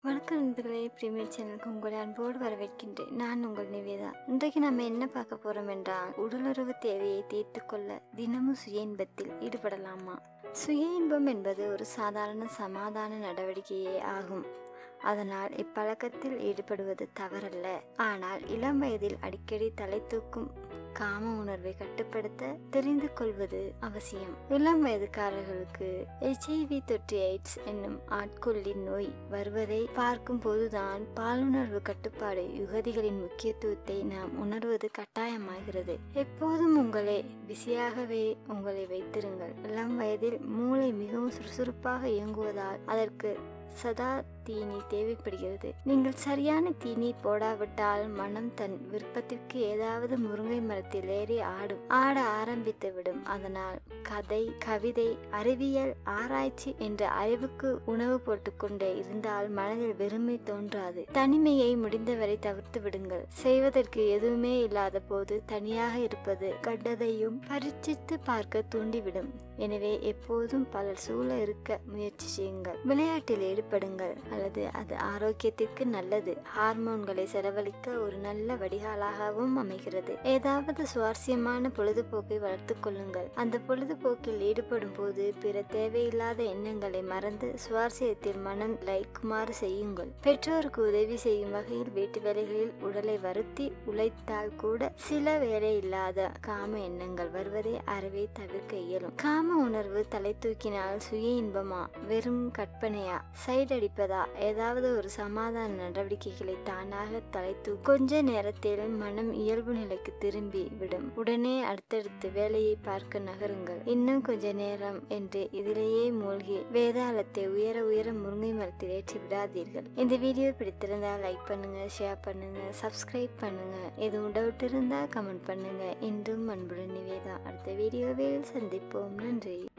வணக்கம் நண்பர்களே பிரீமியர் சேனலுக்கு உங்களை அன்போடு வரவேற்கின்றேன் நான் உங்கள் நிவேதா இன்றைக்கு நம்ம என்ன பார்க்க போறோம் என்றால் உடலுறவு தேவையை தீர்த்து கொள்ள தினமும் சுய இன்பத்தில் ஈடுபடலாமா சுய இன்பம் என்பது ஒரு சாதாரண சமாதான நடவடிக்கையே ஆகும் அதனால் இப்பழக்கத்தில் ஈடுபடுவது தவறல்ல ஆனால் இளம் வயதில் அடிக்கடி தலை தூக்கும் காம உணர்வை கட்டுப்படுத்த தெரிந்து கொள்வது அவசியம் இளம் வயதுக்காரர்களுக்கு எச்ஐவி தொற்று எய்ட்ஸ் என்னும் ஆட்கொள்ளி நோய் வருவதை பார்க்கும் போதுதான் பாலுணர்வு கட்டுப்பாடு யுகதிகளின் முக்கியத்துவத்தை நாம் உணர்வது கட்டாயமாகிறது எப்போதும் உங்களை பிஸியாகவே உங்களை வைத்திருங்கள் இளம் வயதில் மூளை மிகவும் சுறுசுறுப்பாக இயங்குவதால் அதற்கு சதா தீனி தேவைப்படுகிறது நீங்கள் சரியான தீனி போடாவிட்டால் மனம் தன் விருப்பத்திற்கு ஏதாவது முருங்கை மரத்தில் ஏறி ஆடும் ஆட ஆரம்பித்து விடும் அதனால் கதை கவிதை அறிவியல் ஆராய்ச்சி என்ற அறிவுக்கு உணவு போட்டுக்கொண்டே இருந்தால் மனதில் வெறுமை தோன்றாது தனிமையை முடிந்தவரை தவிர்த்து விடுங்கள் செய்வதற்கு எதுவுமே இல்லாத போது தனியாக இருப்பது கண்டதையும் பரீட்சித்து பார்க்க தூண்டிவிடும் எனவே எப்போதும் பலர் சூழ இருக்க முயற்சி செய்யுங்கள் விளையாட்டில் ஈடுபடுங்கள் அல்லது அது ஆரோக்கியத்திற்கு நல்லது ஹார்மோன்களை செலவழிக்க ஒரு நல்ல வடிகாலாகவும் அமைகிறது ஏதாவது சுவாரஸ்யமான பொழுதுபோக்கை வளர்த்துக் கொள்ளுங்கள் அந்த பொழுதுபோக்கில் ஈடுபடும் போது பிற தேவையில்லாத எண்ணங்களை மறந்து சுவாரஸ்யத்தில் மனம் லைக்குமாறு செய்யுங்கள் பெற்றோருக்கு உதவி செய்யும் வகையில் வீட்டு வேலைகளில் உடலை வருத்தி உழைத்தால் கூட சில வேலை இல்லாத காம எண்ணங்கள் வருவதை அறவே தவிர்க்க இயலும் காம உணர்வு தலை தூக்கினால் சுய இன்பமா வெறும் கற்பனையா சைடு அடிப்பதா ஏதாவது ஒரு சமாதான நடவடிக்கைகளை தானாக தலை தூ கொஞ்ச நேரத்தில் மனம் இயல்பு நிலைக்கு திரும்பி விடும் உடனே அடுத்தடுத்து வேலையை பார்க்க நகருங்கள் இன்னும் கொஞ்ச நேரம் என்று இதிலேயே மூழ்கி வேதாளத்தை உயர உயர முருங்கை மரத்தில் ஏற்றி விடாதீர்கள் இந்த வீடியோ பிடித்திருந்தால் லைக் பண்ணுங்க ஷேர் பண்ணுங்க சப்ஸ்கிரைப் பண்ணுங்க எதுவும் டவுட் இருந்தால் கமெண்ட் பண்ணுங்க இன்றும் அன்புடன் நிவேதா அடுத்த வீடியோவில் சந்திப்போம் நன்றி